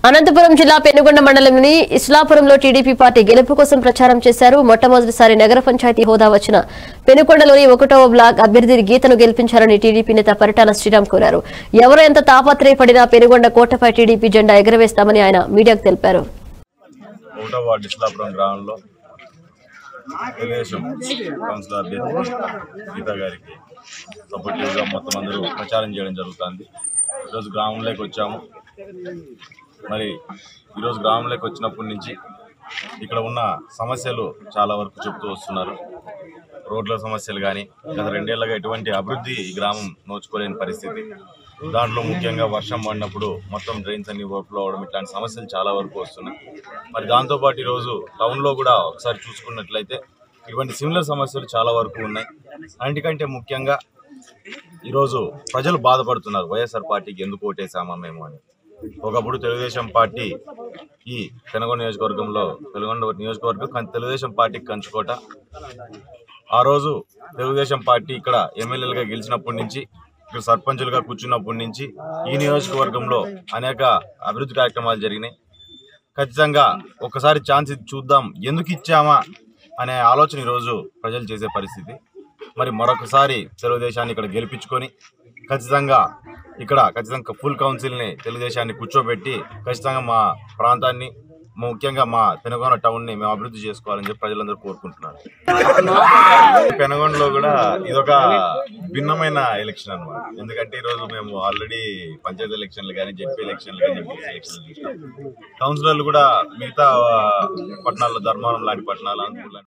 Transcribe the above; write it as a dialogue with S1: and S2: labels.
S1: అనంతపురం జిల్లా పెనుగొండ మండలంలోని ఇస్లాపురంలో TDP party గెలుపు కోసం ప్రచారం చేశారు మొట్టమొదటిసారి నగర పంచాయతీ హోదా వచ్చిన పెనుగొండలోని ఒకటవ బ్లాక్ అభ్యర్థి గీతను గెలిపించారని టీడీపీ నేత పరిటాల శ్రీరామ్ కోరారు ఎవరు ఎంత తాపత్రయపడినా పెనుగొండ కోటపై టీడీపీ జెండా ఎగరవేస్తామని ఆయన మీడియాకు తెలిపారు
S2: ఒకటో వార్డు ఇస్లాపురం గ్రామంలో తెలుగుదేశం కౌన్సిలర్ అభ్యర్థి గీతా గారికి సపోర్టివ్గా మొత్తం అందరూ ప్రచారం చేయడం జరుగుతుంది ఈరోజు గ్రామంలోకి వచ్చాము మరి ఈరోజు గ్రామంలోకి వచ్చినప్పటి నుంచి ఇక్కడ ఉన్న సమస్యలు చాలా వరకు చెప్తూ వస్తున్నారు రోడ్ల సమస్యలు కానీ గత రెండేళ్లుగా ఎటువంటి అభివృద్ధి ఈ గ్రామం నోచుకోలేని పరిస్థితి దాంట్లో ముఖ్యంగా వర్షం పడినప్పుడు మొత్తం డ్రైన్స్ అన్ని ఓవర్ఫ్లో అవడం ఇట్లాంటి సమస్యలు చాలా వరకు వస్తున్నాయి మరి దాంతోపాటు ఈరోజు టౌన్లో కూడా ఒకసారి చూసుకున్నట్లయితే ఇటువంటి సిమిలర్ సమస్యలు చాలా వరకు ఉన్నాయి అన్నిటికంటే ముఖ్యంగా ఈరోజు ప్రజలు బాధపడుతున్నారు వైఎస్ఆర్ పార్టీకి ఎందుకు ఓటేసామా మేము అని ఒకప్పుడు తెలుగుదేశం పార్టీ ఈ పెనగొండ నియోజకవర్గంలో పెనుగొండ నియోజకవర్గం కం- తెలుగుదేశం పార్టీకి కంచుకోట ఆ రోజు తెలుగుదేశం పార్టీ ఇక్కడ ఎమ్మెల్యేలుగా గెలిచినప్పటి నుంచి ఇక్కడ సర్పంచులుగా కూర్చున్నప్పటి నుంచి ఈ నియోజకవర్గంలో అనేక అభివృద్ధి కార్యక్రమాలు జరిగినాయి ఖచ్చితంగా ఒకసారి ఛాన్స్ ఇచ్చి చూద్దాం ఎందుకు ఇచ్చామా అనే ఆలోచన ఈరోజు ప్రజలు చేసే పరిస్థితి మరి మరొకసారి తెలుగుదేశాన్ని ఇక్కడ గెలిపించుకొని ఖచ్చితంగా ఇక్కడ ఖచ్చితంగా ఫుల్ కౌన్సిల్ని తెలుగుదేశాన్ని కూర్చోబెట్టి ఖచ్చితంగా మా ప్రాంతాన్ని ముఖ్యంగా మా పెనుగొండ టౌన్ని మేము అభివృద్ధి చేసుకోవాలని చెప్పి ప్రజలందరూ కోరుకుంటున్నారు పెనగొండలో కూడా ఇదొక భిన్నమైన ఎలక్షన్ అన్నమాట ఎందుకంటే ఈరోజు మేము ఆల్రెడీ పంచాయతీ ఎలక్షన్లు కానీ జెడ్పీ ఎలక్షన్లు కానీ ఎంపీ ఎలక్షన్లు చూసినాం కౌన్సిలర్లు కూడా మిగతా ఆ, పట్టణాల్లో ధర్మవరం లాంటి పట్టణాలు అనంతపురం లాంటి